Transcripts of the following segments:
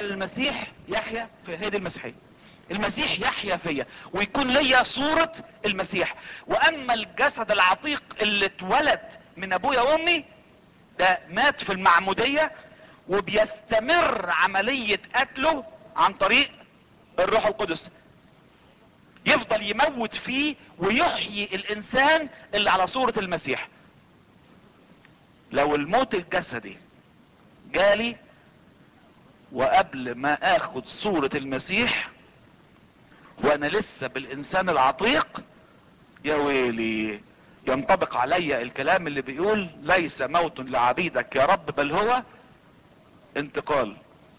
المسيح يحيا في هي دي المسيحيه المسيح يحيا فيا ويكون ليا صورة المسيح واما الجسد العتيق اللي اتولد من ابويا وامي ده مات في المعمودية وبيستمر عملية قتله عن طريق الروح القدس يفضل يموت فيه ويحيي الانسان اللي على صورة المسيح لو الموت الجسدي جالي وقبل ما اخد صورة المسيح وانا لسه بالانسان العتيق يا ويلي ينطبق علي الكلام اللي بيقول ليس موت لعبيدك يا رب بل هو انتقال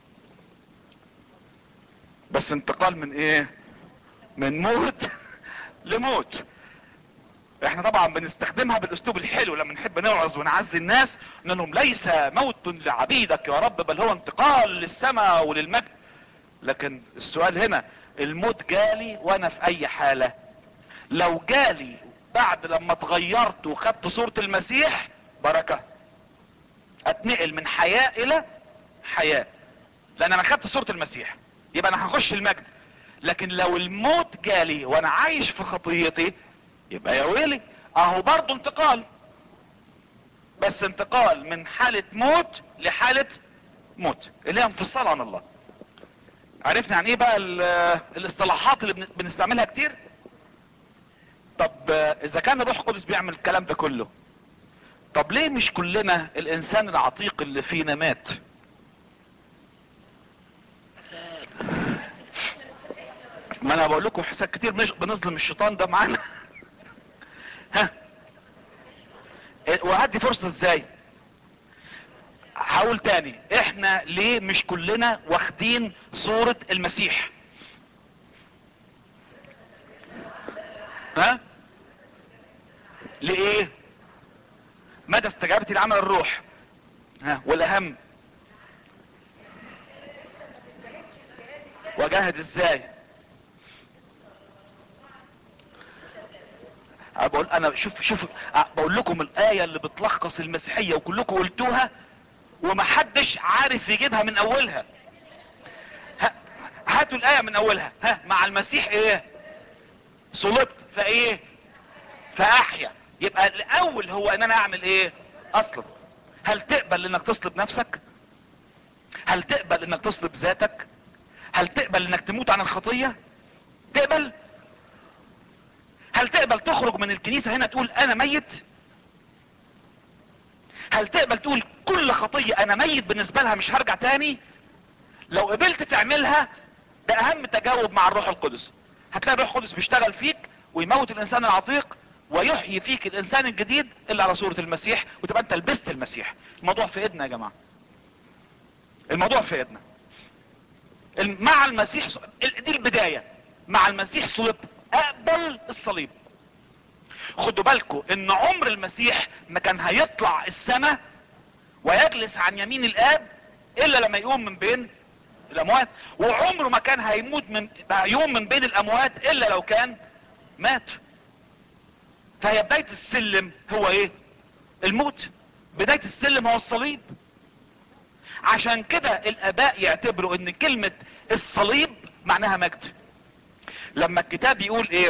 بس انتقال من ايه من موت لموت احنا طبعا بنستخدمها بالاسلوب الحلو لما نحب نوعظ ونعزي الناس نقول لهم ليس موت لعبيدك يا رب بل هو انتقال للسماء وللمجد لكن السؤال هنا الموت جالي وانا في اي حالة لو جالي بعد لما اتغيرت وخدت صورة المسيح بركة اتنقل من حياة الى حياة لان انا خدت صورة المسيح يبقى انا هخش المجد لكن لو الموت جالي وانا عايش في خطيتي يبقى يا ويلي اهو برضه انتقال بس انتقال من حالة موت لحالة موت اللي هي انفصال عن الله عرفنا عن ايه بقى الاصطلاحات اللي بن- بنستعملها كتير طب آه، اذا كان الروح القدس بيعمل الكلام ده كله طب ليه مش كلنا الانسان العتيق اللي فينا مات ما انا بقول لكم حساب كتير مش بنظلم الشيطان ده معانا ها إيه، وهدي فرصة ازاي هقول تاني احنا ليه مش كلنا واخدين صورة المسيح ها لايه مدى استجابتي لعمل الروح ها والاهم واجاهد ازاي أه بقول انا شوف شوف أه بقول لكم الايه اللي بتلخص المسيحيه وكلكم قلتوها ومحدش عارف يجيبها من اولها ها هاتوا الايه من اولها ها مع المسيح ايه صلبت فايه فاحيا يبقى الاول هو ان انا اعمل ايه اصلب هل تقبل انك تصلب نفسك هل تقبل انك تصلب ذاتك هل تقبل انك تموت عن الخطية تقبل هل تقبل تخرج من الكنيسة هنا تقول انا ميت هل تقبل تقول كل خطية انا ميت بالنسبة لها مش هرجع تاني لو قبلت تعملها ده اهم تجاوب مع الروح القدس هتلاقي الروح القدس بيشتغل فيك ويموت الانسان العتيق ويحيي فيك الانسان الجديد اللي على صورة المسيح وتبقى انت لبست المسيح الموضوع في ايدنا يا جماعة الموضوع في ايدنا الم- مع المسيح ص- ال- دي البداية مع المسيح صلب اقبل الصليب خدوا بالكم ان عمر المسيح ما كان هيطلع السماء ويجلس عن يمين الاب الا لما يقوم من بين الاموات وعمره ما كان هيموت من يقوم من بين الاموات الا لو كان مات فهي بداية السلم هو ايه الموت بداية السلم هو الصليب عشان كده الاباء يعتبروا ان كلمة الصليب معناها مجد لما الكتاب يقول ايه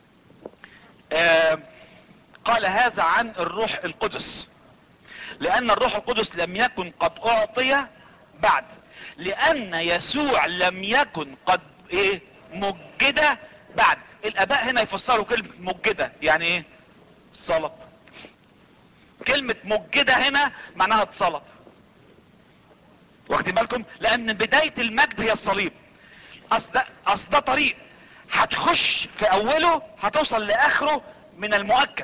آه قال هذا عن الروح القدس لان الروح القدس لم يكن قد اعطي بعد لان يسوع لم يكن قد ايه مجد بعد الاباء هنا يفسروا كلمة مجدة يعني ايه صلب كلمة مجدة هنا معناها اتصلب واخدين بالكم لان بداية المجد هي الصليب اصل ده, أصل ده طريق هتخش في اوله هتوصل لاخره من المؤكد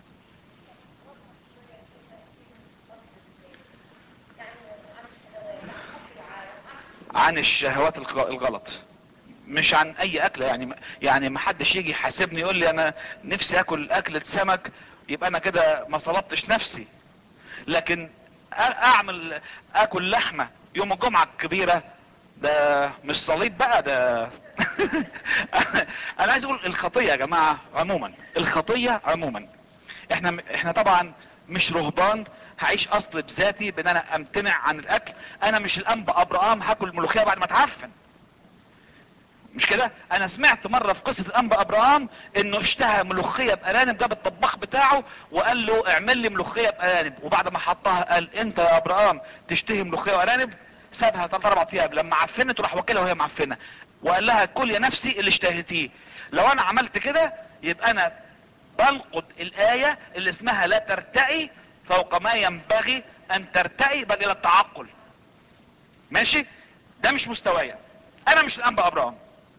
عن الشهوات الغ- الغلط مش عن اي اكله يعني يعني ما حدش يجي يحاسبني يقول لي انا نفسي اكل اكلة سمك يبقى انا كده ما صلبتش نفسي لكن أ- اعمل اكل لحمة يوم الجمعة الكبيرة ده مش صليب بقى ده انا عايز اقول الخطية يا جماعة عموما الخطية عموما احنا احنا طبعا مش رهبان هعيش اصل بذاتي بان انا امتنع عن الاكل انا مش الانبا ابراهام هاكل ملوخيه بعد ما اتعفن مش كده انا سمعت مرة في قصة الانبا ابراهام انه اشتهى ملوخية بارانب جاب الطباخ بتاعه وقال له اعمل لي ملوخية بارانب وبعد ما حطها قال انت يا ابراهام تشتهي ملوخية وارانب سابها ثلاث اربع ايام لما عفنت وراح واكلها وهي معفنة وقال لها كل يا نفسي اللي اشتهيتيه لو انا عملت كده يبقى انا بنقض الاية اللي اسمها لا ترتقي فوق ما ينبغي ان ترتقي بل الى التعقل ماشي ده مش مستوايا انا مش الانبا ابراهام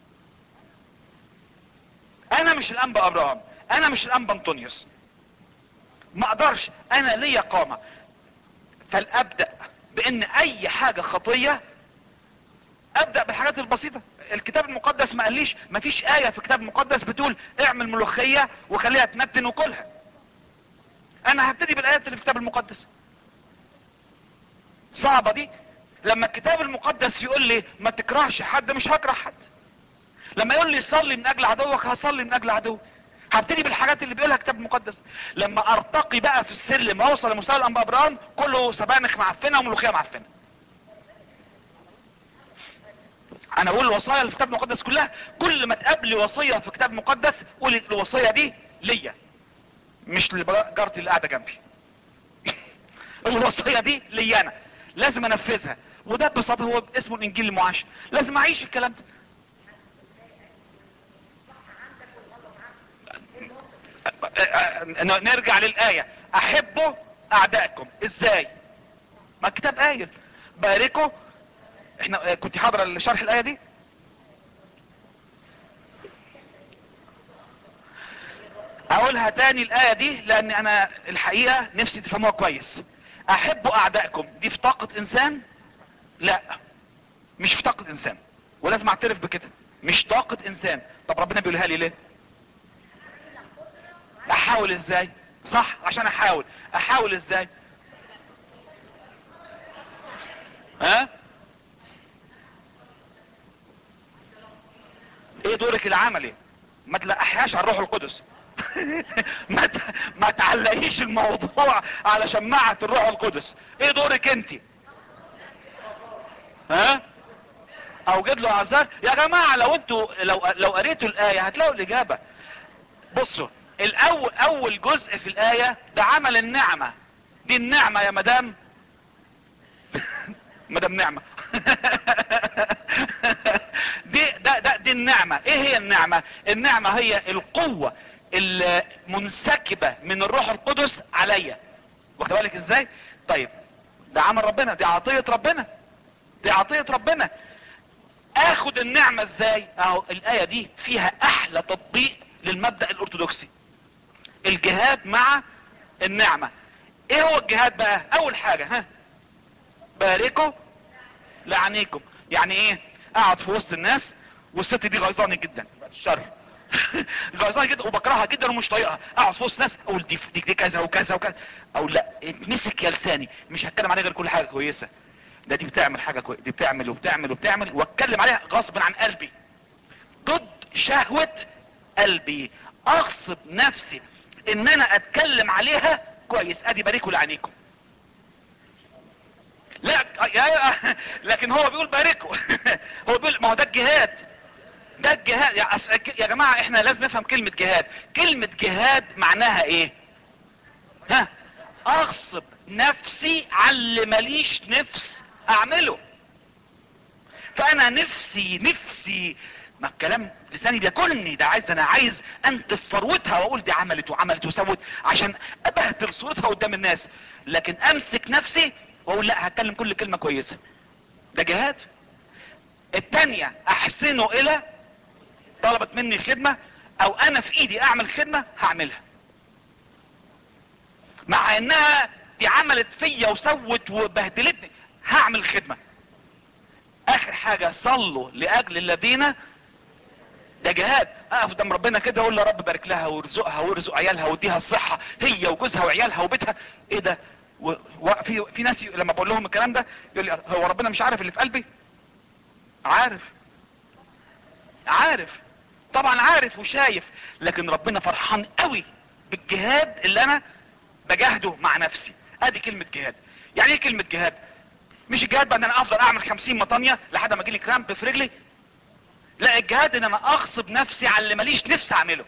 انا مش الانبا ابراهام انا مش الانبا انطونيوس ما اقدرش انا ليا قامة فلابدأ بان اي حاجة خطية ابدأ بالحاجات البسيطة الكتاب المقدس ما قاليش ما فيش اية في الكتاب المقدس بتقول اعمل ملوخية وخليها تنتن وكلها انا هبتدي بالايات اللي في الكتاب المقدس صعبة دي لما الكتاب المقدس يقول لي ما تكرهش حد مش هكره حد لما يقول لي صلي من اجل عدوك هصلي من اجل عدوك هبتدي بالحاجات اللي بيقولها الكتاب المقدس لما ارتقي بقى في السلم اوصل لمستوى الانبا ابراهام كله سبانخ معفنه وملوخيه معفنه انا بقول الوصايا اللي في الكتاب المقدس كلها كل ما تقابلي وصيه في الكتاب المقدس قولي الوصيه دي ليا مش لجارتي اللي قاعده جنبي الوصيه دي ليا انا لازم انفذها وده ببساطه هو اسمه الانجيل المعاش لازم اعيش الكلام ده نرجع للآية احبوا اعدائكم ازاي ما الكتاب قايل باركوا احنا كنت حاضرة لشرح الآية دي اقولها تاني الآية دي لان انا الحقيقة نفسي تفهموها كويس احبوا اعدائكم دي في طاقة انسان لا مش في طاقة انسان ولازم اعترف بكده مش طاقة انسان طب ربنا بيقولها لي ليه احاول ازاي صح عشان احاول احاول ازاي ها ايه دورك العملي ما تلقحيهاش على الروح القدس ما ت... ما تعلقيش الموضوع على شماعة الروح القدس ايه دورك انت ها اوجد له اعذار يا جماعة لو انتوا لو لو قريتوا الاية هتلاقوا الاجابة بصوا الاول اول جزء في الاية ده عمل النعمة دي النعمة يا مدام مدام نعمة دي ده ده دي النعمة ايه هي النعمة النعمة هي القوة المنسكبة من الروح القدس عليا واخد بالك ازاي طيب ده عمل ربنا دي عطية ربنا دي عطية ربنا اخد النعمة ازاي اهو الاية دي فيها احلى تطبيق للمبدأ الارثوذكسي الجهاد مع النعمة ايه هو الجهاد بقى اول حاجة ها باركوا لعنيكم يعني ايه اقعد في وسط الناس والست دي غيظاني جدا الشر غيظاني جدا وبكرهها جدا ومش طايقها اقعد في وسط الناس اقول دي دي, دي كذا وكذا وكذا او لا اتمسك يا لساني مش هتكلم عليها غير كل حاجه كويسه ده دي بتعمل حاجه كويسه دي بتعمل وبتعمل وبتعمل واتكلم عليها غصب عن قلبي ضد شهوه قلبي اغصب نفسي ان انا اتكلم عليها كويس ادي باركوا لعينيكم لا يا لكن هو بيقول باركوا هو بيقول ما هو ده الجهاد ده الجهاد يا, أس... يا جماعة احنا لازم نفهم كلمة جهاد كلمة جهاد معناها ايه ها اغصب نفسي على اللي ماليش نفس اعمله فانا نفسي نفسي ما الكلام لساني بياكلني ده عايز انا عايز انتف ثروتها واقول دي عملت وعملت وسوت عشان ابهدل صورتها قدام الناس لكن امسك نفسي واقول لا هتكلم كل كلمة كويسة ده جهاد التانية احسنه الى طلبت مني خدمة او انا في ايدي اعمل خدمة هعملها مع انها دي عملت فيا وسوت وبهدلتني هعمل خدمة اخر حاجة صلوا لاجل الذين ده جهاد اقف قدام ربنا كده اقول له يا رب بارك لها وارزقها وارزق عيالها واديها الصحة هي وجوزها وعيالها وبيتها ايه ده وفي في ناس لما بقول لهم الكلام ده يقول لي هو ربنا مش عارف اللي في قلبي عارف عارف طبعا عارف وشايف لكن ربنا فرحان قوي بالجهاد اللي انا بجاهده مع نفسي ادي كلمة جهاد يعني ايه كلمة جهاد مش الجهاد بقى ان انا افضل اعمل خمسين مطانية لحد ما اجيلي كرامب في رجلي لا الجهاد ان انا اغصب نفسي على اللي ماليش نفسي اعمله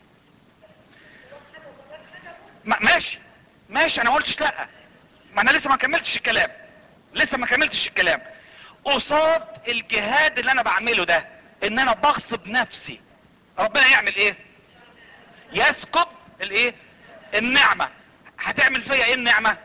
ما ماشي ماشي انا ما قلتش لا ما انا لسه ما كملتش الكلام لسه ما كملتش الكلام قصاد الجهاد اللي انا بعمله ده ان انا بغصب نفسي ربنا يعمل ايه يسكب الايه النعمة هتعمل فيا ايه النعمة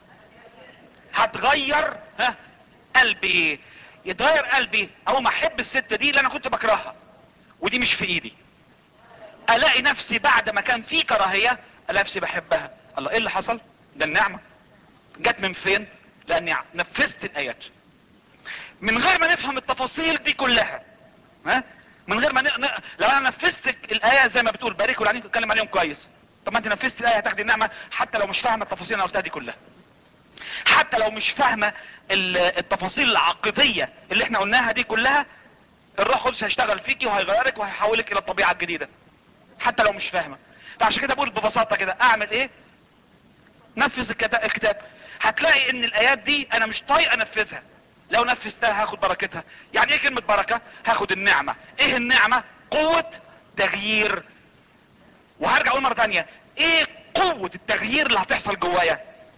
هتغير ها قلبي ايه يتغير قلبي او ما احب الست دي اللي انا كنت بكرهها ودي مش في ايدي الاقي نفسي بعد ما كان في كراهية الاقي نفسي بحبها الله ايه اللي حصل ده النعمة جت من فين لاني نفذت الايات من غير ما نفهم التفاصيل دي كلها ها من غير ما ن... ن... لو انا نفذت الايه زي ما بتقول باركوا العينين اتكلم عليهم كويس طب ما انت نفذت الايه هتاخدي النعمه حتى لو مش فاهمه التفاصيل اللي انا قلتها دي كلها حتى لو مش فاهمه ال- التفاصيل العقديه اللي احنا قلناها دي كلها الروح القدس هيشتغل فيكي وهيغيرك وهيحولك الى الطبيعه الجديده حتى لو مش فاهمه فعشان كده بقول ببساطه كده اعمل ايه نفذ الكتا- الكتاب هتلاقي ان الايات دي انا مش طايق انفذها لو نفذتها هاخد بركتها يعني ايه كلمة بركة هاخد النعمة ايه النعمة قوة تغيير وهرجع اقول مرة تانية ايه قوة التغيير اللي هتحصل جوايا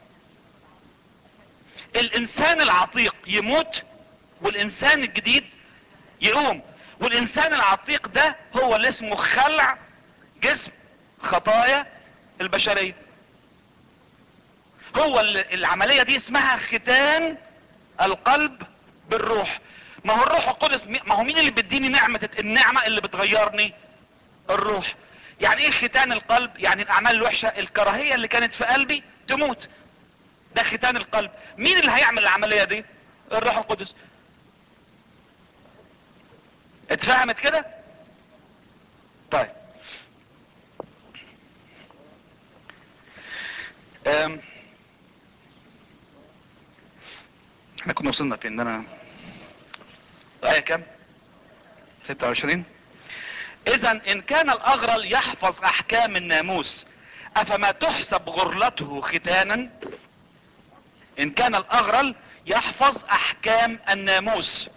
الانسان العتيق يموت والانسان الجديد يقوم والانسان العتيق ده هو اللي اسمه خلع جسم خطايا البشرية هو اللي العملية دي اسمها ختان القلب بالروح ما هو الروح القدس ما هو مين اللي بيديني نعمة النعمة اللي بتغيرني الروح يعني ايه ختان القلب يعني الاعمال الوحشة الكراهية اللي كانت في قلبي تموت ده ختان القلب مين اللي هيعمل العملية دي الروح القدس اتفهمت كده طيب أم. احنا كنا وصلنا في ان انا آية كام 26 اذا ان كان الاغرل يحفظ احكام الناموس افما تحسب غرلته ختانا ان كان الاغرل يحفظ احكام الناموس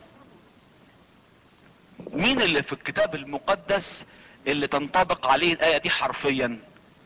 مين اللي في الكتاب المقدس اللي تنطبق عليه الايه دي حرفيا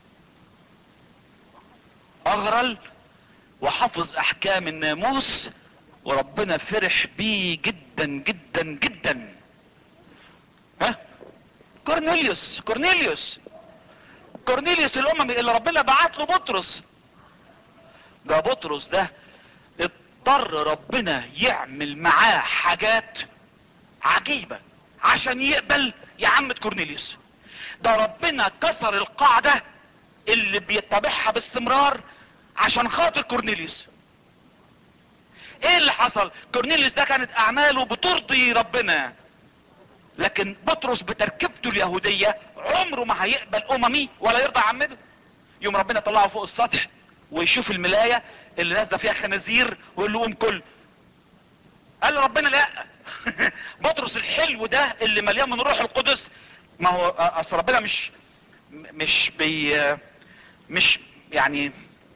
اغرل وحفظ احكام الناموس وربنا فرح بيه جدا جدا جدا ها كورنيليوس كورنيليوس كورنيليوس الاممي اللي ربنا بعت له بطرس ده بطرس ده اضطر ربنا يعمل معاه حاجات عجيبة عشان يقبل يعمد كورنيليوس ده ربنا كسر القاعدة اللي بيتبعها باستمرار عشان خاطر كورنيليوس ايه اللي حصل كورنيليوس ده كانت اعماله بترضي ربنا لكن بطرس بتركيبته اليهودية عمره ما هيقبل اممي ولا يرضى عمده يوم ربنا طلعه فوق السطح ويشوف الملاية اللي نازله فيها خنازير ويقول له قوم كل قال له ربنا لا بطرس الحلو ده اللي مليان من روح القدس ما هو اصل ربنا مش مش بي مش يعني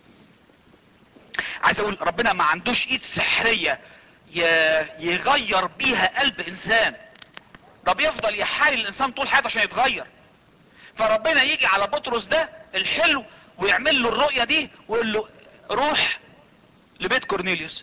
عايز اقول ربنا ما عندوش ايد سحرية يغير بيها قلب انسان ده بيفضل يحايل الانسان طول حياته عشان يتغير فربنا يجي على بطرس ده الحلو ويعمل له الرؤية دي ويقول له روح لبيت كورنيليوس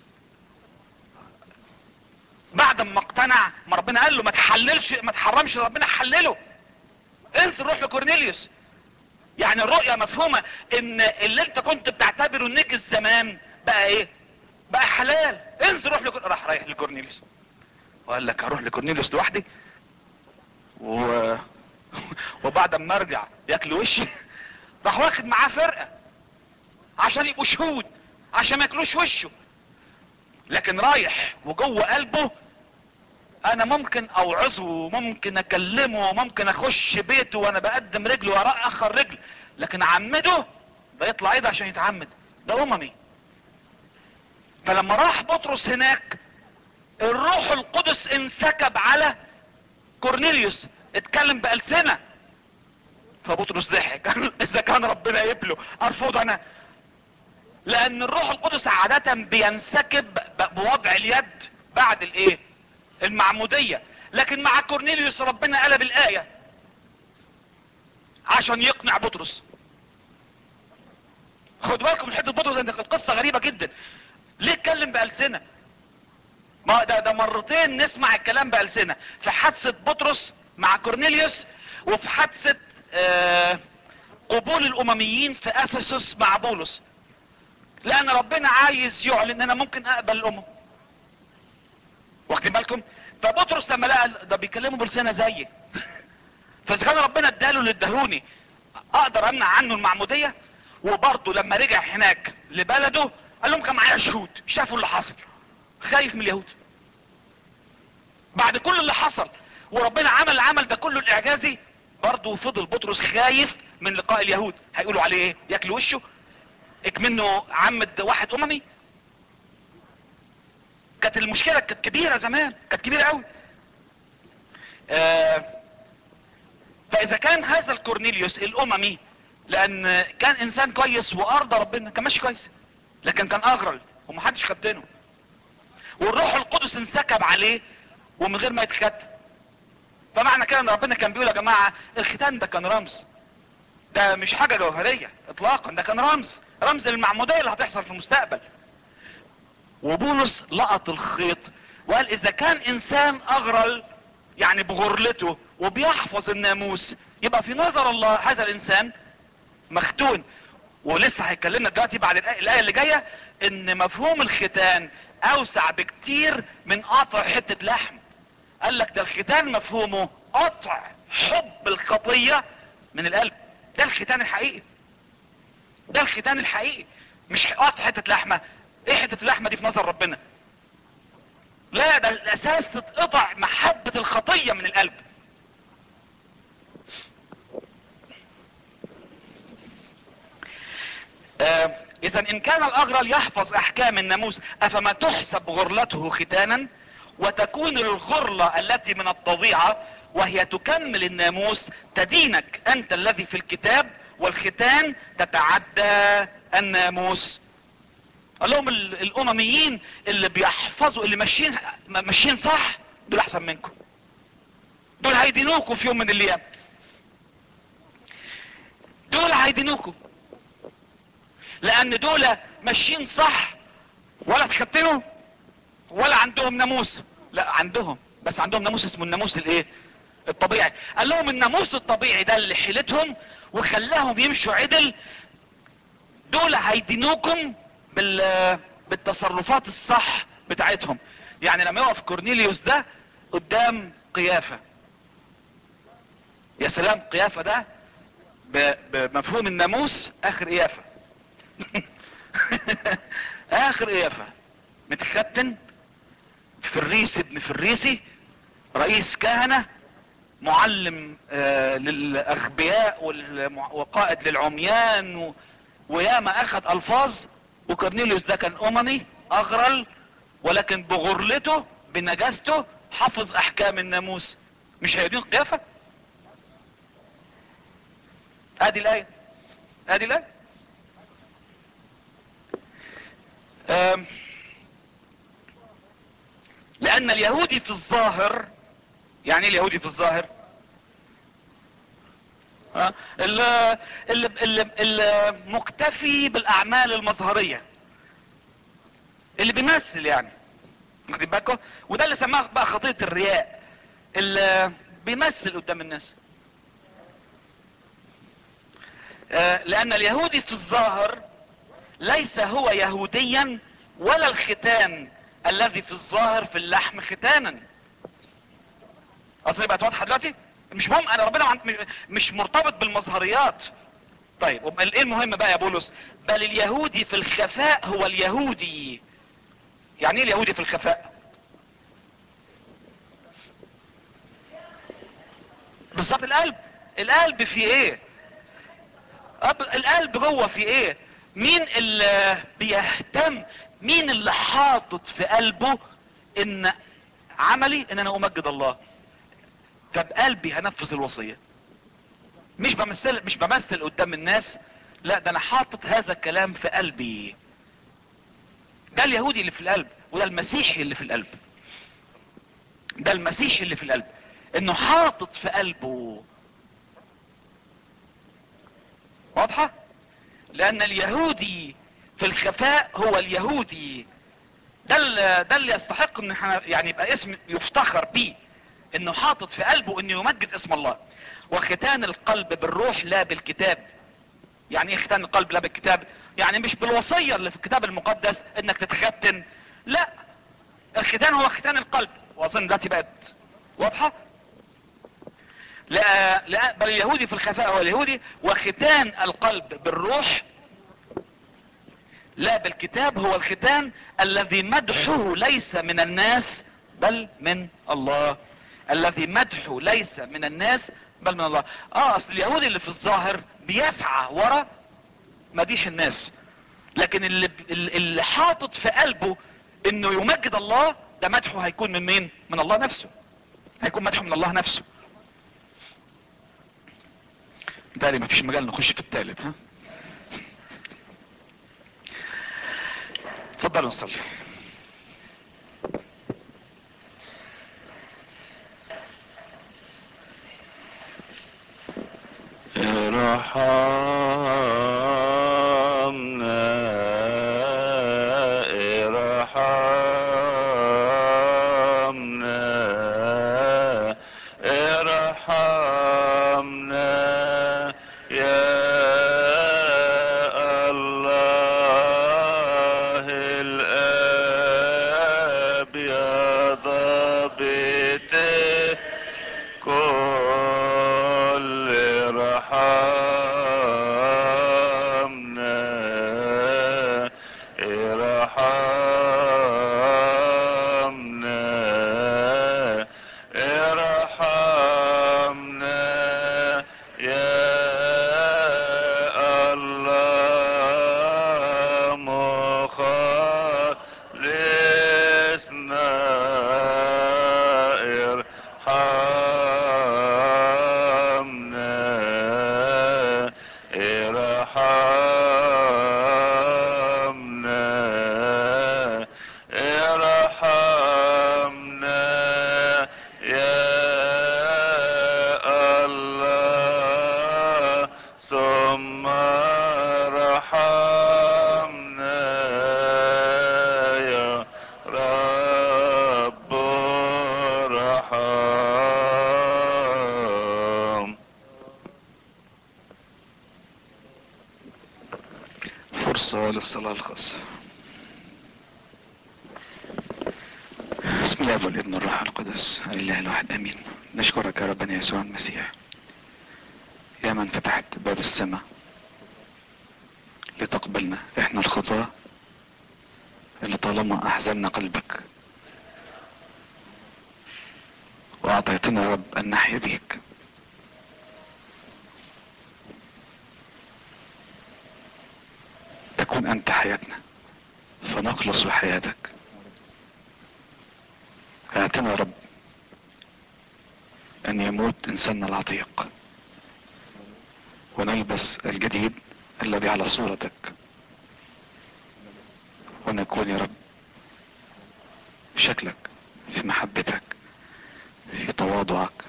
بعد ما اقتنع ما ربنا قال له ما تحللش ما تحرمش ربنا حلله انزل روح لكورنيليوس يعني الرؤية مفهومة ان اللي انت كنت بتعتبره نجس زمان بقى ايه بقى حلال انزل روح لكور... راح رايح لكورنيليوس وقال لك هروح لكورنيليوس لوحدي و... وبعد ما ارجع ياكل وشي راح واخد معاه فرقة عشان يبقوا شهود عشان ما ياكلوش وشه لكن رايح وجوه قلبه انا ممكن اوعظه ممكن اكلمه ممكن اخش بيته وانا بقدم رجل واخر رجل لكن عمده ده يطلع ايه ده عشان يتعمد ده اممي فلما راح بطرس هناك الروح القدس انسكب على كورنيليوس اتكلم بألسنة فبطرس ضحك قال اذا كان ربنا يبله ارفض انا لان الروح القدس عادة بينسكب ب- بوضع اليد بعد الايه المعمودية لكن مع كورنيليوس ربنا قلب الاية عشان يقنع بطرس خد بالكم من حته بطرس ان القصه غريبه جدا ليه اتكلم بالسنه ما ده ده مرتين نسمع الكلام بالسنه في حادثه بطرس مع كورنيليوس وفي حادثه آه قبول الامميين في افسس مع بولس لان ربنا عايز يعلن ان انا ممكن اقبل الامم واخدين بالكم فبطرس لما لقى ده بيكلموا بلسانه زيي فاذا كان ربنا اداله اللي اداهوني اقدر امنع عنه المعموديه وبرضه لما رجع هناك لبلده قال لهم كان معايا شهود شافوا اللي حصل خايف من اليهود بعد كل اللي حصل وربنا عمل العمل ده كله الاعجازي برضه فضل بطرس خايف من لقاء اليهود هيقولوا عليه ايه ياكل وشه اكمنه عمد واحد اممي كانت المشكله كانت كبيره زمان كانت كبيره قوي آه فاذا كان هذا الكورنيليوس الاممي لان كان انسان كويس وارضى ربنا كان ماشي كويس لكن كان اغرل ومحدش ختنه والروح القدس انسكب عليه ومن غير ما يتختن فمعنى كده ان ربنا كان بيقول يا جماعه الختان ده كان رمز ده مش حاجه جوهريه اطلاقا ده كان رمز رمز للمعموديه اللي هتحصل في المستقبل وبولس لقط الخيط وقال اذا كان انسان اغرل يعني بغرلته وبيحفظ الناموس يبقى في نظر الله هذا الانسان مختون ولسه هيكلمنا دلوقتي بعد الآية, الآية اللي جاية ان مفهوم الختان اوسع بكتير من قطع حتة لحم قال لك ده الختان مفهومه قطع حب الخطية من القلب ده الختان الحقيقي ده الختان الحقيقي مش قطع حتة لحمة ايه حتة اللحمة دي في نظر ربنا لا ده الاساس تتقطع محبة الخطية من القلب آه اذا ان كان الاغرل يحفظ احكام الناموس افما تحسب غرلته ختانا وتكون الغرلة التي من الطبيعة وهي تكمل الناموس تدينك انت الذي في الكتاب والختان تتعدى الناموس قال لهم ال- الامميين اللي بيحفظوا اللي ماشيين ماشيين صح دول احسن منكم دول هيدينوكوا في يوم من الايام دول هيدينوكوا لان دول ماشيين صح ولا تختنوا ولا عندهم ناموس لا عندهم بس عندهم ناموس اسمه الناموس الايه الطبيعي قال لهم الناموس الطبيعي ده اللي حيلتهم وخلاهم يمشوا عدل دول هيدينوكم بال بالتصرفات الصح بتاعتهم يعني لما يقف كورنيليوس ده قدام قيافة يا سلام قيافة ده ب- بمفهوم الناموس اخر قيافة اخر قيافة متختن فريسي ابن فريسي رئيس كهنة معلم آه للاغبياء والمع- وقائد للعميان و... وياما اخذ الفاظ وكورنيليوس ده كان اممي اغرل ولكن بغرلته بنجاسته حفظ احكام الناموس مش هيدين قيافة ادي الايه ادي الايه آم، لان اليهودي في الظاهر يعني ايه اليهودي في الظاهر ها؟ اللي, اللي, اللي, اللي مكتفي بالاعمال المظهرية اللي بيمثل يعني واخدين بالكم وده اللي سماه بقى خطية الرياء اللي بيمثل قدام الناس آه، لان اليهودي في الظاهر ليس هو يهوديا ولا الختان الذي في الظاهر في اللحم ختانا اصل بقت واضحه دلوقتي مش مهم انا ربنا عن- مش- مش مرتبط بالمظهريات طيب امال ايه المهم بقى يا بولس بل اليهودي في الخفاء هو اليهودي يعني ايه اليهودي في الخفاء بالظبط القلب القلب في ايه أب- القلب جوه في ايه مين اللي بيهتم مين اللي حاطط في قلبه ان عملي ان انا امجد الله فبقلبي هنفذ الوصية مش بمثل مش بمثل قدام الناس لا ده انا حاطط هذا الكلام في قلبي ده اليهودي اللي في القلب وده المسيحي اللي في القلب ده المسيحي اللي في القلب انه حاطط في قلبه واضحة لان اليهودي في الخفاء هو اليهودي ده اللي ده اللي يستحق ان احنا يعني يبقى اسم يفتخر بيه انه حاطط في قلبه انه يمجد اسم الله وختان القلب بالروح لا بالكتاب يعني ايه ختان القلب لا بالكتاب يعني مش بالوصية اللي في الكتاب المقدس انك تتختن لا الختان هو ختان القلب واظن دلوقتي بقت واضحة لا لا بل اليهودي في الخفاء هو اليهودي وختان القلب بالروح لا بالكتاب هو الختان الذي مدحه ليس من الناس بل من الله الذي مدحه ليس من الناس بل من الله اه اصل اليهودي اللي في الظاهر بيسعى ورا مديح الناس لكن اللي, اللي حاطط في قلبه انه يمجد الله ده مدحه هيكون من مين من الله نفسه هيكون مدحه من الله نفسه بالتالي مفيش مجال نخش في الثالث ها اتفضلوا نصلي ارحمنا ارحمنا ارحمنا يا الله الاب يا ضابط كل ارحمنا ارحمنا ارحمنا يا الله مخلصنا ارحمنا ارحمنا ارحمنا يا الله ثم ارحمنا يا رب ارحم فرصة للصلاة الخاصة بسم الله والابن الروح القدس الاله الواحد امين نشكرك يا ربنا يسوع المسيح يا من فتحت باب السماء لتقبلنا احنا الخطاة اللي طالما احزننا قلبك واعطيتنا يا رب ان نحيا بيك تكون انت حياتنا فنخلص بحياتك اعتنا يا رب ان يموت انساننا العتيق ونلبس الجديد الذي على صورتك ونكون يا رب في شكلك في محبتك في تواضعك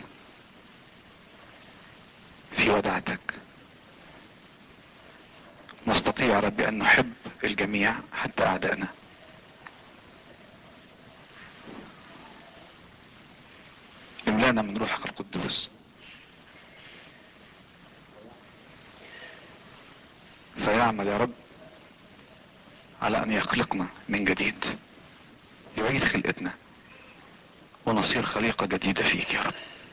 في ودعتك نستطيع يا رب ان نحب الجميع حتى اعدائنا املانا من روحك القدوس فيعمل يا رب على ان يخلقنا من جديد يعيد خلقتنا ونصير خليقة جديدة فيك يا رب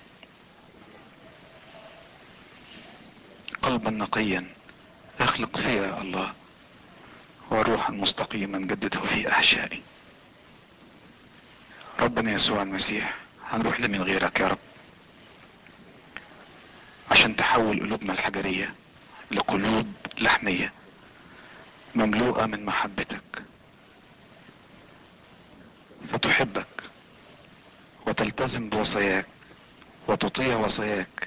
قلبا نقيا اخلق فيا يا الله وروحا مستقيما جدده في احشائي ربنا يسوع المسيح هنروح لمن غيرك يا رب عشان تحول قلوبنا الحجرية لقلوب لحمية مملوءة من محبتك فتحبك وتلتزم بوصاياك وتطيع وصاياك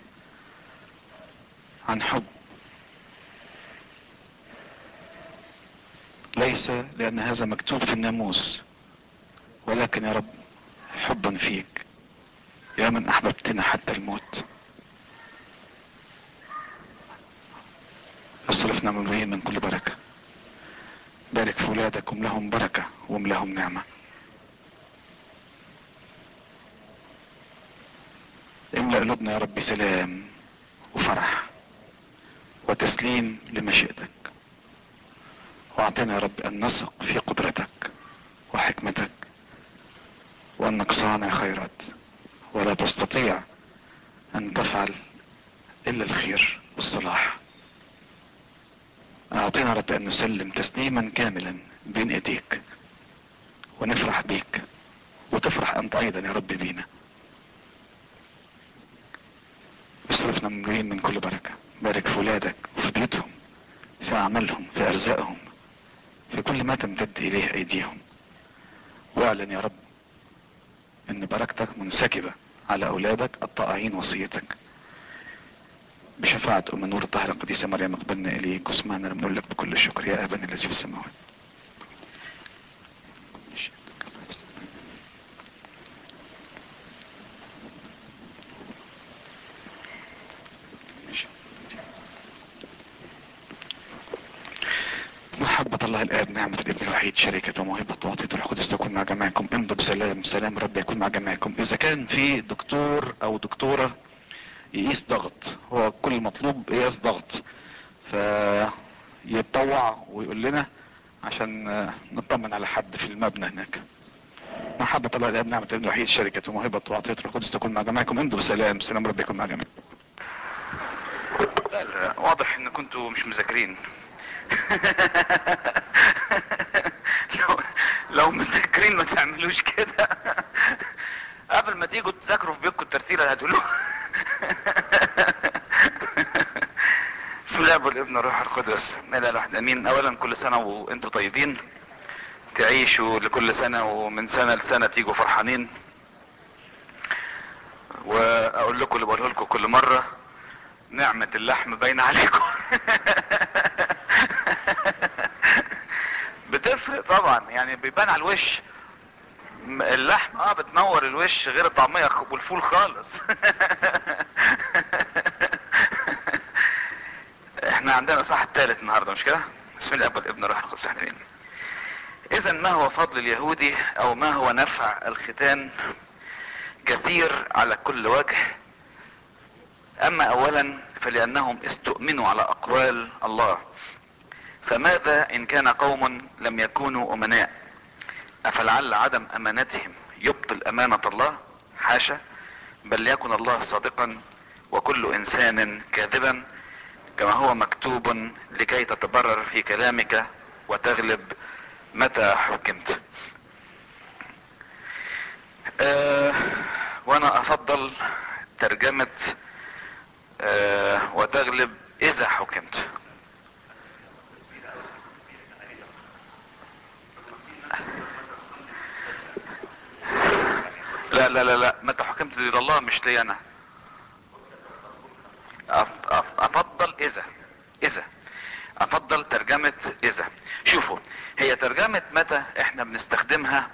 عن حب ليس ليس لان هذا مكتوب في الناموس ولكن يا رب حبا فيك يا من احببتنا حتى الموت اصرفنا من به من كل بركة بارك في ولادكم لهم بركة واملهم نعمة املأ قلوبنا يا رب سلام وفرح وتسليم لمشيئتك واعطنا يا رب ان نثق في قدرتك وحكمتك وانك صانع خيرات ولا تستطيع ان تفعل الا الخير والصلاح اعطينا يا رب ان نسلم تسليما كاملا بين ايديك ونفرح بيك وتفرح انت ايضا يا رب بينا اصرفنا مملوئين من كل بركة بارك في ولادك وفي بيوتهم في اعمالهم في ارزاقهم في كل ما تمتد اليه ايديهم واعلن يا رب ان بركتك منسكبة على اولادك الطائعين وصيتك بشفاعة ام نور الطاهرة القديسة مريم اقبلنا اليك واسمعنا بنقول لك بكل الشكر يا ابانا الذي في السماوات محبة الله الآب نعمة الابن الوحيد شركة وموهبة وعطية الروح القدس تكون مع جميعكم امضوا بسلام سلام رب يكون مع جميعكم إذا كان في دكتور أو دكتورة يقيس ضغط هو كل المطلوب قياس ضغط فيتطوع ويقول لنا عشان آه، نطمن على حد في المبنى هناك محبة الله الآب نعمة الابن الوحيد شركة وموهبة وعطية الروح القدس تكون مع جميعكم امضوا بسلام سلام رب يكون مع جميعكم لا لا واضح ان كنتوا مش مذاكرين لو لو مذاكرين ما تعملوش كده قبل ما تيجوا تذاكروا في بيتكم الترتيب اللي هتقولوه بسم الله والابن والروح القدس لا اله الا الله امين اولا كل سنه وانتم طيبين تعيشوا لكل سنه ومن سنه لسنه تيجوا فرحانين واقول لكم اللي بقوله لكم كل مره نعمه اللحم باينه عليكم بتفرق طبعا يعني بيبان على الوش م- اللحم اه بتنور الوش غير الطعمية خ- والفول خالص احنا عندنا صح الثالث النهارده مش كده بسم الله والابن ابن الروح القدس امين اذا ما هو فضل اليهودي او ما هو نفع الختان كثير على كل وجه اما اولا فلانهم استؤمنوا على اقوال الله فماذا ان كان قوم لم يكونوا امناء افلعل عدم امانتهم يبطل امانة الله حاشا بل يكن الله صادقا وكل انسان كاذبا كما هو مكتوب لكي تتبرر في كلامك وتغلب متى حكمت آه وانا افضل ترجمة آه وتغلب اذا حكمت لا لا لا لا متى حكمت لله الله مش لي انا أف- أف- افضل اذا اذا افضل ترجمة اذا شوفوا هي ترجمة متى احنا بنستخدمها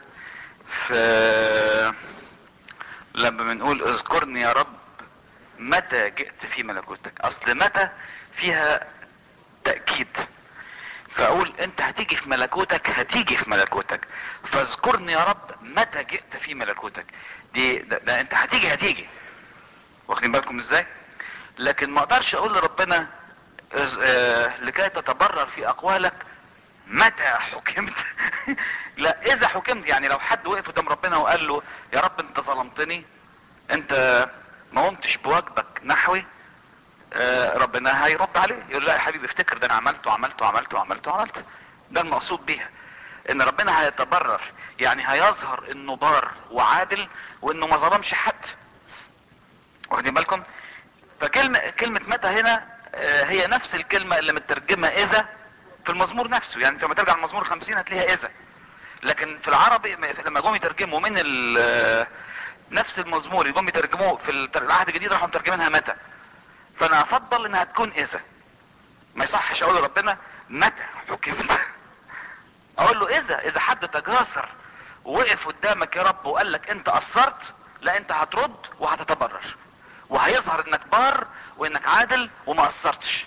في لما بنقول اذكرني يا رب متى جئت في ملكوتك اصل متى فيها تأكيد فاقول انت هتيجي في ملكوتك هتيجي في ملكوتك فاذكرني يا رب متى جئت في ملكوتك دي ده, ده انت هتيجي هتيجي واخدين بالكم ازاي لكن ما اقدرش اقول لربنا إذ- آه، لكي تتبرر في اقوالك متى حكمت لا اذا حكمت يعني لو حد وقف قدام ربنا وقال له يا رب انت ظلمتني انت ما قمتش بواجبك نحوي آه، ربنا هيرد عليه يقول لا يا حبيبي افتكر ده انا عملت وعملت وعملت وعملت وعملت ده المقصود بيها ان ربنا هيتبرر يعني هيظهر انه بار وعادل وانه ما ظلمش حد واخدين بالكم فكلمة كلمة متى هنا آه، هي نفس الكلمة اللي مترجمة اذا في المزمور نفسه يعني انت لما ترجع المزمور 50 هتلاقيها اذا لكن في العربي م- لما جم يترجموا من ال- آه، نفس المزمور جم يترجموه في التر- العهد الجديد راحوا مترجمينها متى فانا افضل انها تكون اذا ما يصحش اقول لربنا متى حكمت اقول له اذا اذا حد تجاسر ووقف قدامك يا رب وقال لك انت قصرت لا انت هترد وهتتبرر وهيظهر انك بار وانك عادل وما قصرتش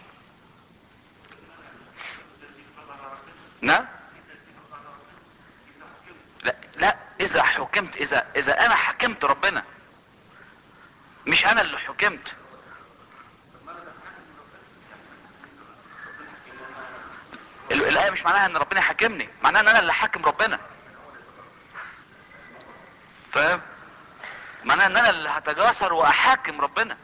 نعم لا لا اذا حكمت اذا اذا انا حكمت ربنا مش انا اللي حكمت ال- الايه مش معناها ان ربنا يحاكمني معناها ان انا اللي حاكم ربنا فاهم معناها ان انا اللي هتجاسر واحاكم ربنا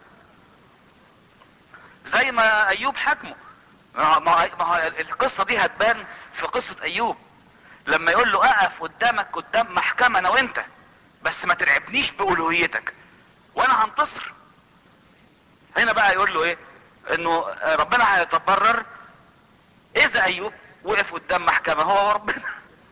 زي ما ايوب حاكمه ما ما ما هو القصه دي هتبان في قصه ايوب لما يقول له اقف قدامك قدام محكمه انا وانت بس ما ترعبنيش بالوهيتك وانا هنتصر هنا بقى يقول له ايه انه ربنا هيتبرر اذا ايوب وقف قدام محكمة هو وربنا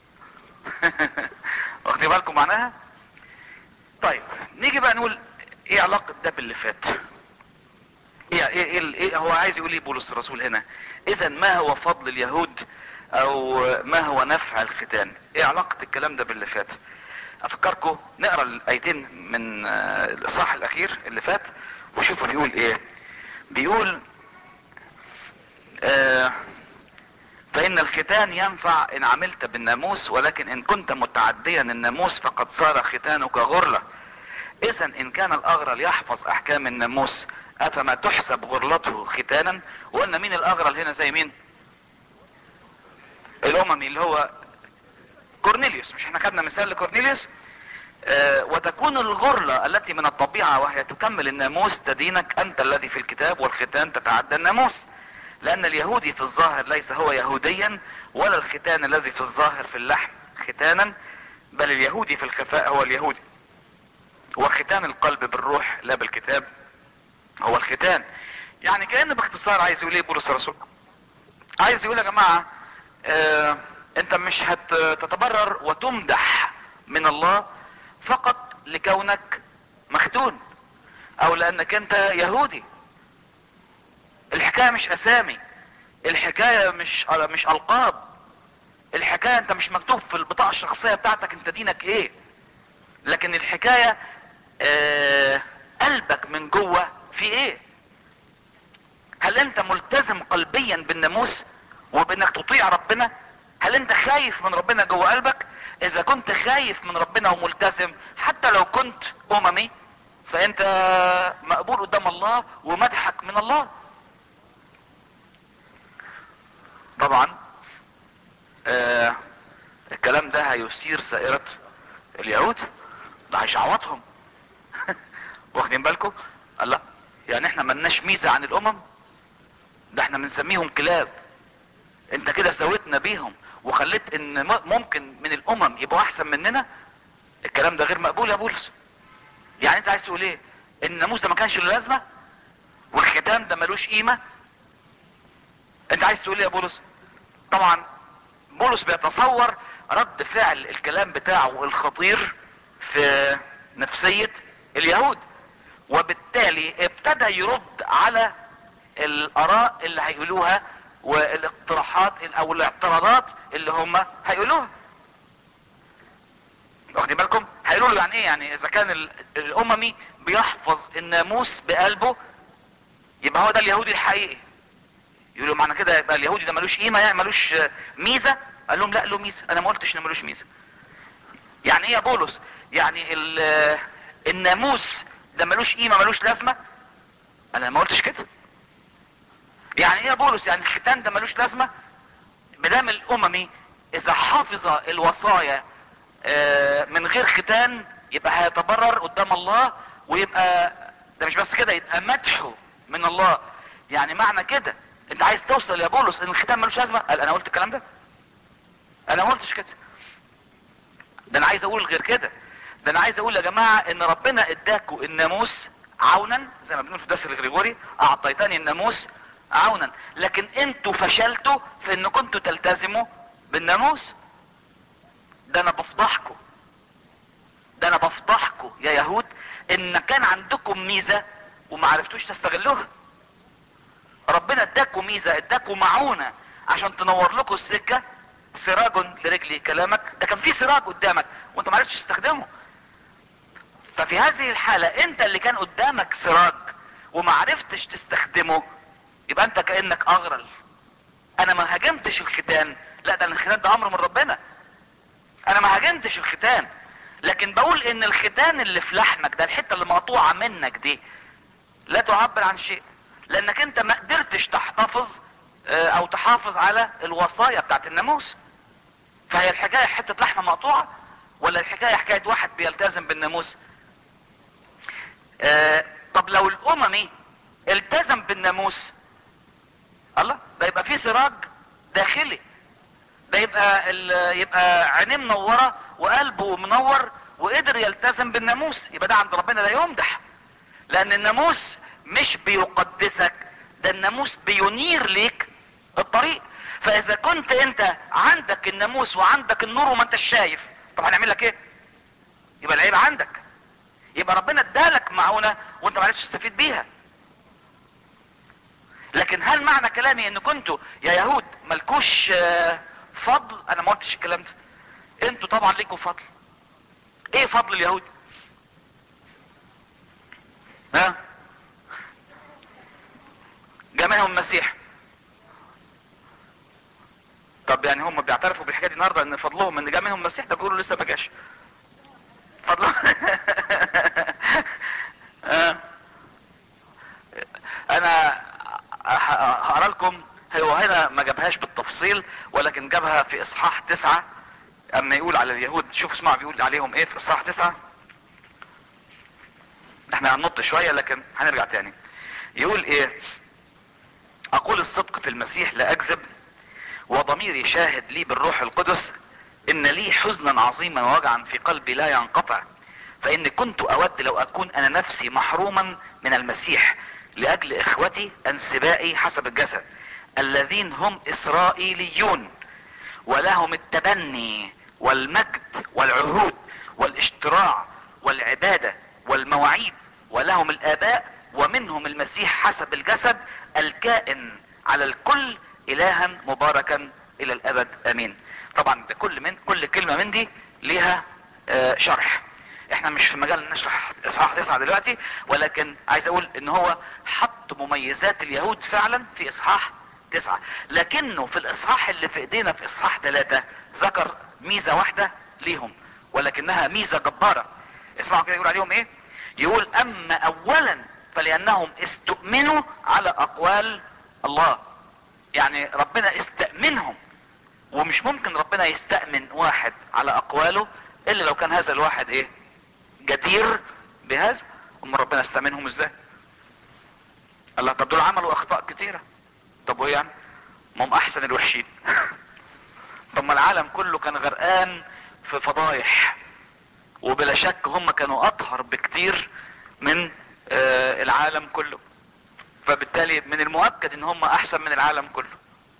واخدين بالكم معناها طيب نيجي بقى نقول ايه علاقة ده باللي فات ايه, إيه, إيه, إيه هو عايز يقول ايه بولس الرسول هنا اذا ما هو فضل اليهود او ما هو نفع الختان ايه علاقة الكلام ده باللي فات افكركم نقرا الايتين من آه، الاصحاح الاخير اللي فات وشوفوا بيقول ايه بيقول آه فإن الختان ينفع إن عملت بالناموس ولكن إن كنت متعديا الناموس فقد صار ختانك غرلة إذا إن كان الأغرل يحفظ أحكام الناموس أفما تحسب غرلته ختانا وقلنا مين الأغرل هنا زي مين الأممي اللي هو كورنيليوس مش احنا خدنا مثال لكورنيليوس آه وتكون الغرلة التي من الطبيعة وهي تكمل الناموس تدينك أنت الذي في الكتاب والختان تتعدى الناموس لأن اليهودي في الظاهر ليس هو يهوديا ولا الختان الذي في الظاهر في اللحم ختانا بل اليهودي في الخفاء هو اليهودي وختان القلب بالروح لا بالكتاب هو الختان يعني كأن باختصار عايز يقول ايه بولس الرسول عايز يقول يا جماعة اه انت مش هتتبرر وتمدح من الله فقط لكونك مختون او لانك انت يهودي الحكاية مش اسامي الحكاية مش مش القاب الحكاية انت مش مكتوب في البطاقة الشخصية بتاعتك انت دينك ايه لكن الحكاية آه قلبك من جوه في ايه هل انت ملتزم قلبيا بالناموس وبانك تطيع ربنا هل انت خايف من ربنا جوه قلبك اذا كنت خايف من ربنا وملتزم حتى لو كنت اممي فانت مقبول قدام الله ومدحك من الله طبعا آه الكلام ده هيثير سائرة اليهود ده هيشعوطهم واخدين بالكم قال لا يعني احنا ملناش ميزة عن الامم ده احنا بنسميهم كلاب انت كده سويتنا بيهم وخليت ان ممكن من الامم يبقوا احسن مننا الكلام ده غير مقبول يا بولس يعني انت عايز تقول ايه الناموس ده ما كانش له لازمه والختام ده ملوش قيمه انت عايز تقول ايه يا بولس طبعا بولس بيتصور رد فعل الكلام بتاعه الخطير في نفسية اليهود وبالتالي ابتدى يرد على الاراء اللي هيقولوها والاقتراحات او الاعتراضات اللي هم هيقولوها واخدين بالكم هيقولوا له يعني ايه يعني اذا كان الاممي بيحفظ الناموس بقلبه يبقى هو ده اليهودي الحقيقي يقولوا معنى كده يبقى اليهودي ده ملوش قيمه يعني ملوش ميزه قال لهم لا له ميزه انا ما قلتش انه ملوش ميزه يعني ايه يا بولس يعني الناموس ده ملوش قيمه ملوش لازمه انا ما قلتش كده يعني ايه يا بولس يعني الختان ده ملوش لازمه مدام الاممي اذا حافظ الوصايا من غير ختان يبقى هيتبرر قدام الله ويبقى ده مش بس كده يبقى مدحه من الله يعني معنى كده انت عايز توصل يا بولس ان الختان ملوش لازمه قال انا قلت الكلام ده انا ما قلتش كده ده انا عايز اقول غير كده ده انا عايز اقول يا جماعه ان ربنا اداكوا الناموس عونا زي ما بنقول في الدرس الغريغوري اعطيتني الناموس عونا لكن انتوا فشلتوا في ان كنتوا تلتزموا بالناموس ده انا بفضحكم ده انا بفضحكم يا يهود ان كان عندكم ميزه وما عرفتوش تستغلوها ربنا اداكم ميزه اداكم معونه عشان تنور لكم السكه سراج لرجلي كلامك ده كان في سراج قدامك وانت ما عرفتش تستخدمه ففي هذه الحالة انت اللي كان قدامك سراج وما عرفتش تستخدمه يبقى انت كأنك اغرل انا ما هاجمتش الختان لا ده الختان ده امر من ربنا انا ما هاجمتش الختان لكن بقول ان الختان اللي في لحمك ده الحتة اللي مقطوعة منك دي لا تعبر عن شيء لانك انت ما قدرتش تحتفظ اه، او تحافظ على الوصايا بتاعت الناموس فهي الحكاية حتة لحمة مقطوعة ولا الحكاية حكاية واحد بيلتزم بالناموس اه طب لو الاممي التزم بالناموس الله ده يبقى في سراج داخلي ده يبقى ال- يبقى عينيه منوره وقلبه منور وقدر يلتزم بالناموس يبقى ده عند ربنا لا يمدح لان الناموس مش بيقدسك ده الناموس بينير ليك الطريق فاذا كنت انت عندك الناموس وعندك النور وما انتش شايف طب هنعمل لك ايه يبقى العيب عندك يبقى ربنا ادالك معونة وانت ما عرفتش تستفيد بيها لكن هل معنى كلامي ان كنتوا يا يهود ملكوش آه، فضل انا ما قلتش الكلام ده انتوا طبعا ليكوا فضل ايه فضل اليهود ها جاء منهم المسيح طب يعني هم بيعترفوا بالحكايه دي النهارده ان فضلهم ان جاء منهم المسيح ده بيقولوا لسه ما جاش فضلهم آه. انا ه- هقرا لكم هو هنا ما جابهاش بالتفصيل ولكن جابها في اصحاح تسعة اما يقول على اليهود شوف اسمع بيقول عليهم ايه في اصحاح تسعة احنا هننط شوية لكن هنرجع تاني يقول ايه اقول الصدق في المسيح لا اكذب وضميري شاهد لي بالروح القدس ان لي حزنا عظيما ووجعا في قلبي لا ينقطع فاني كنت اود لو اكون انا نفسي محروما من المسيح لاجل اخوتي انسبائي حسب الجسد الذين هم اسرائيليون ولهم التبني والمجد والعهود والاشتراع والعبادة والمواعيد ولهم الاباء ومنهم المسيح حسب الجسد الكائن على الكل الها مباركا الى الابد امين طبعا ده كل من كل كلمة من دي ليها آه، شرح احنا مش في مجال نشرح اصحاح تسعة دلوقتي ولكن عايز اقول ان هو حط مميزات اليهود فعلا في اصحاح تسعة لكنه في الاصحاح اللي في ايدينا في اصحاح ثلاثة ذكر ميزة واحدة ليهم ولكنها ميزة جبارة اسمعوا كده يقول عليهم ايه يقول اما اولا فلانهم استؤمنوا على اقوال الله يعني ربنا استأمنهم ومش ممكن ربنا يستأمن واحد على اقواله الا لو كان هذا الواحد ايه جدير بهذا ام ربنا استأمنهم ازاي الله طب دول عملوا اخطاء كتيرة طب وايه يعني ما هم احسن الوحشين طب ما العالم كله كان غرقان في فضايح وبلا شك هم كانوا اطهر بكتير من آه العالم كله فبالتالي من المؤكد ان هم احسن من العالم كله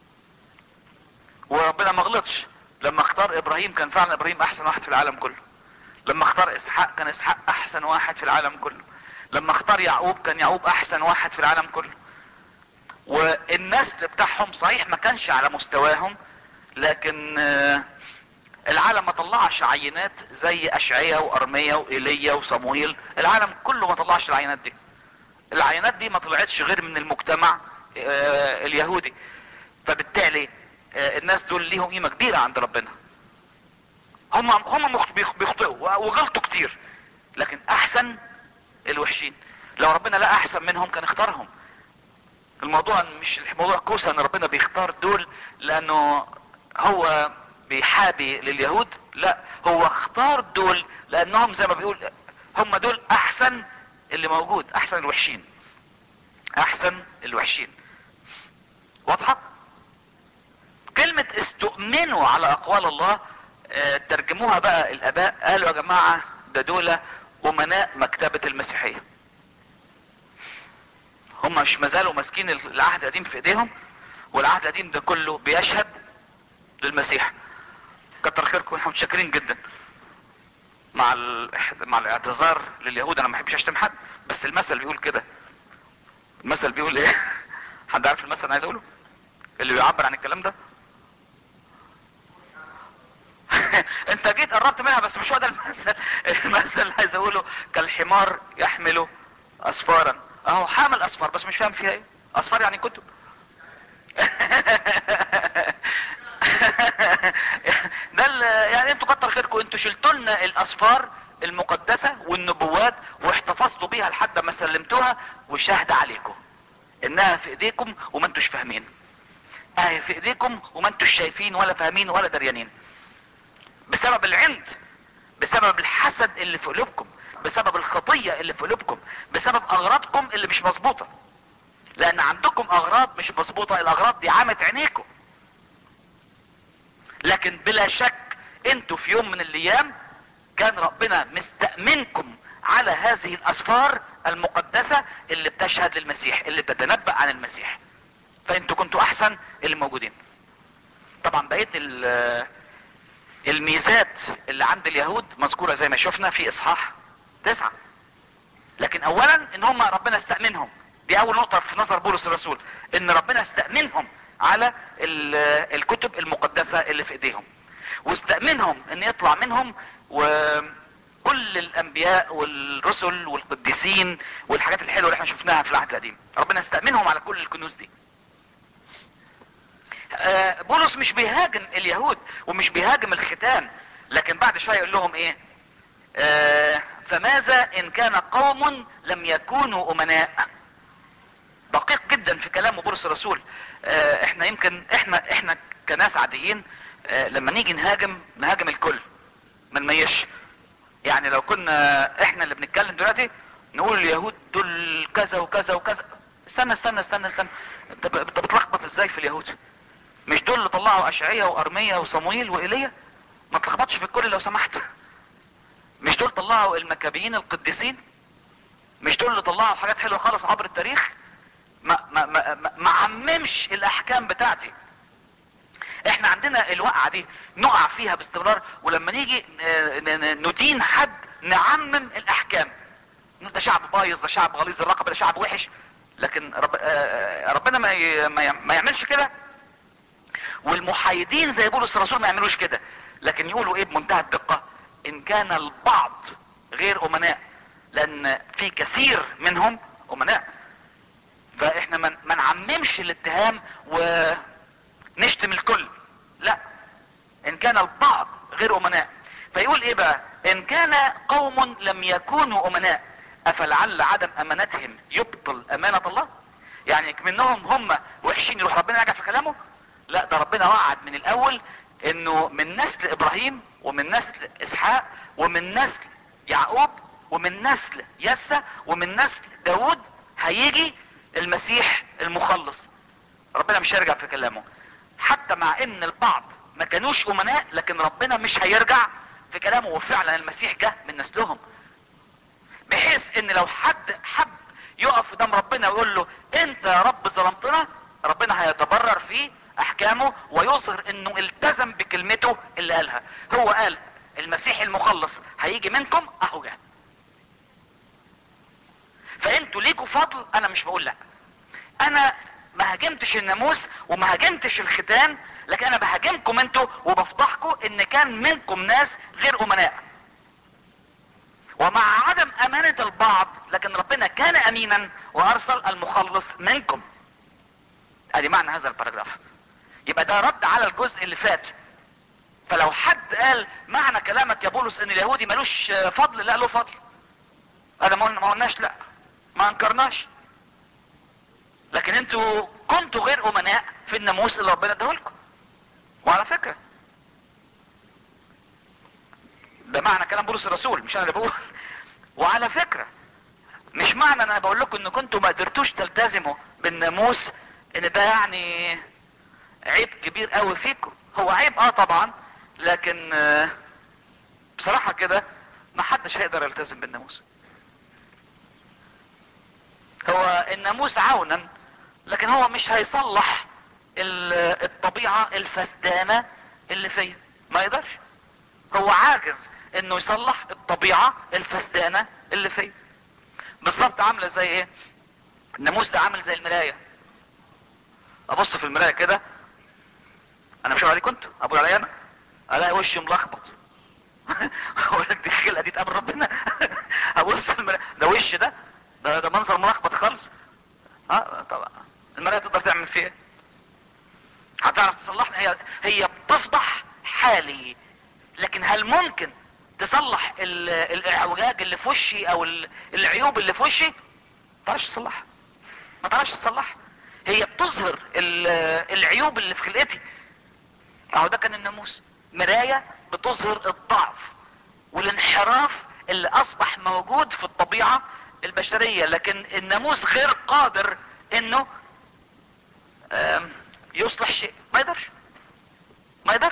وربنا ما غلطش لما اختار ابراهيم كان فعلا ابراهيم احسن واحد في العالم كله لما اختار اسحاق كان اسحاق احسن واحد في العالم كله لما اختار يعقوب كان يعقوب احسن واحد في العالم كله والنسل بتاعهم صحيح ما كانش على مستواهم لكن آه، العالم ما طلعش عينات زي اشعيا وارميا وايليا وصمويل العالم كله ما طلعش العينات دي العينات دي ما طلعتش غير من المجتمع آه، اليهودي فبالتالي آه، الناس دول ليهم قيمة كبيرة عند ربنا هم هم مخ- بيخ- بيخطئوا وغلطوا كتير لكن احسن الوحشين لو ربنا لا احسن منهم كان اختارهم الموضوع مش الموضوع كوسة ان ربنا بيختار دول لانه هو بيحابي لليهود لا هو اختار دول لانهم زي ما بيقول هم دول احسن اللي موجود احسن الوحشين احسن الوحشين واضحة كلمة استؤمنوا على اقوال الله آه، ترجموها بقى الاباء قالوا يا جماعة ده دول امناء مكتبة المسيحية هم مش مازالوا ماسكين العهد القديم في ايديهم والعهد القديم ده كله بيشهد للمسيح كتر خيركم احنا متشكرين جدا مع ال... مع الاعتذار لليهود انا ما بحبش اشتم حد بس المثل بيقول كده المثل بيقول ايه حد عارف المثل انا عايز اقوله اللي بيعبر عن الكلام ده انت جيت قربت منها بس مش هو ده المثل المثل اللي عايز اقوله كالحمار يحمل اسفارا اهو حامل اسفار بس مش فاهم فيها ايه اسفار يعني كتب ده ال- يعني انتوا كتر خيركم انتوا شلتوا لنا الاسفار المقدسة والنبوات واحتفظتوا بيها لحد ما سلمتوها وشاهد عليكم انها في ايديكم وما انتوش فاهمين اهي في ايديكم وما انتوش شايفين ولا فاهمين ولا دريانين بسبب العند بسبب الحسد اللي في قلوبكم بسبب الخطية اللي في قلوبكم بسبب اغراضكم اللي مش مظبوطة لان عندكم اغراض مش مظبوطة الاغراض دي عامة عينيكم لكن بلا شك انتوا في يوم من الايام كان ربنا مستأمنكم على هذه الاسفار المقدسة اللي بتشهد للمسيح اللي بتتنبأ عن المسيح فانتوا كنتوا احسن اللي موجودين طبعا بقية ال- الميزات اللي عند اليهود مذكورة زي ما شفنا في اصحاح تسعة لكن اولا ان هم ربنا استأمنهم دي اول نقطة في نظر بولس الرسول ان ربنا استأمنهم على ال- الكتب المقدسة اللي في ايديهم واستأمنهم ان يطلع منهم وكل الانبياء والرسل والقديسين والحاجات الحلوة اللي احنا شفناها في العهد القديم ربنا استأمنهم على كل الكنوز دي آه، بولس مش بيهاجم اليهود ومش بيهاجم الختان لكن بعد شوية يقول لهم ايه آه، فماذا ان كان قوم لم يكونوا امناء دقيق جدا في كلام بولس الرسول آه، احنا يمكن احنا احنا كناس عاديين آه، لما نيجي نهاجم نهاجم الكل ما نميش يعني لو كنا احنا اللي بنتكلم دلوقتي نقول اليهود دول كذا وكذا وكذا استنى استنى استنى استنى انت ب- انت بتلخبط ازاي في اليهود مش دول اللي طلعوا اشعية وارمية وصمويل وايليا ما تلخبطش في الكل لو سمحت مش دول طلعوا المكابيين القديسين مش دول اللي طلعوا حاجات حلوة خالص عبر التاريخ ما ما ما, ما, ما عممش الاحكام بتاعتي احنا عندنا الوقعة دي نقع فيها باستمرار ولما نيجي آه، ن- ن- ندين حد نعمم الاحكام ده شعب بايظ ده شعب غليظ الرقبة ده شعب وحش لكن رب آه، ربنا ما ي- ما ي- ما يعملش كده والمحايدين زي بولس الرسول ما يعملوش كده لكن يقولوا ايه بمنتهى الدقة ان كان البعض غير امناء لان في كثير منهم امناء فاحنا ما ما نعممش الاتهام ونشتم الكل لا ان كان البعض غير امناء فيقول ايه بقى ان كان قوم لم يكونوا امناء افلعل عدم امانتهم يبطل امانة الله يعني منهم هم وحشين يروح ربنا يرجع في كلامه لا ده ربنا وعد من الاول انه من نسل ابراهيم ومن نسل اسحاق ومن نسل يعقوب ومن نسل يسى ومن نسل داود هيجي المسيح المخلص ربنا مش هيرجع في كلامه حتى مع ان البعض ما كانوش امناء لكن ربنا مش هيرجع في كلامه وفعلا المسيح جه من نسلهم بحيث ان لو حد حب يقف قدام ربنا ويقول له انت يا رب ظلمتنا ربنا هيتبرر في احكامه ويظهر انه التزم بكلمته اللي قالها هو قال المسيح المخلص هيجي منكم اهو جه فانتوا ليكوا فضل انا مش بقول لا انا ما هاجمتش الناموس وما هاجمتش الختان لكن انا بهاجمكم انتوا وبفضحكم ان كان منكم ناس غير امناء ومع عدم امانة البعض لكن ربنا كان امينا وارسل المخلص منكم ادي معنى هذا الباراجراف يبقى ده رد على الجزء اللي فات فلو حد قال معنى كلامك يا بولس ان اليهودي ملوش فضل لا له فضل انا ما قلنا- ما قلناش لا ما انكرناش لكن انتوا كنتوا غير امناء في الناموس اللي ربنا اداهولكم وعلى فكره ده معنى كلام بولس الرسول مش انا اللي بقول وعلى فكره مش معنى انا بقول لكم ان كنتوا ما قدرتوش تلتزموا بالناموس ان ده يعني عيب كبير قوي فيكم هو عيب اه طبعا لكن آه، بصراحه كده ما حدش هيقدر يلتزم بالناموس هو الناموس عونا لكن هو مش هيصلح ال- الطبيعة الفسدانة اللي فيا ما يقدرش هو عاجز انه يصلح الطبيعة الفسدانة اللي فيا بالظبط عاملة زي ايه الناموس ده عامل زي المراية ابص في المراية كده انا مش هقول عليكم انتوا ابو عليا انا الاقي وشي ملخبط اقول لك دي الخلقه دي تقابل ربنا ابص المرايه ده وش ده ده, ده منظر ملخبط خالص اه طبعا المرايه تقدر تعمل فيه ايه هتعرف تصلحني هي هي بتفضح حالي لكن هل ممكن تصلح ال- الاعوجاج اللي في وشي او ال- العيوب اللي في وشي ما تعرفش تصلحها ما تعرفش تصلحها هي بتظهر ال- العيوب اللي في خلقتي اهو ده كان الناموس مراية بتظهر الضعف والانحراف اللي اصبح موجود في الطبيعة البشرية لكن الناموس غير قادر انه آم، يصلح شيء ما يقدرش ما يقدرش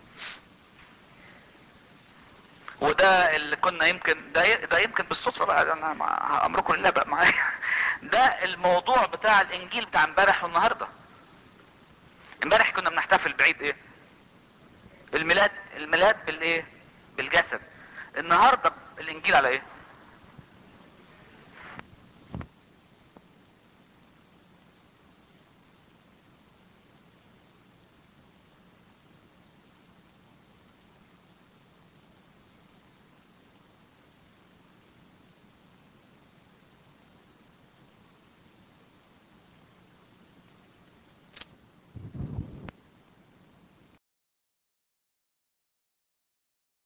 وده اللي كنا يمكن ده ي- ده يمكن بالصدفه بقى انا مع- امركم لله بقى معايا ده الموضوع بتاع الانجيل بتاع امبارح والنهارده امبارح كنا بنحتفل بعيد ايه الميلاد الميلاد بالايه بالجسد النهارده الانجيل على ايه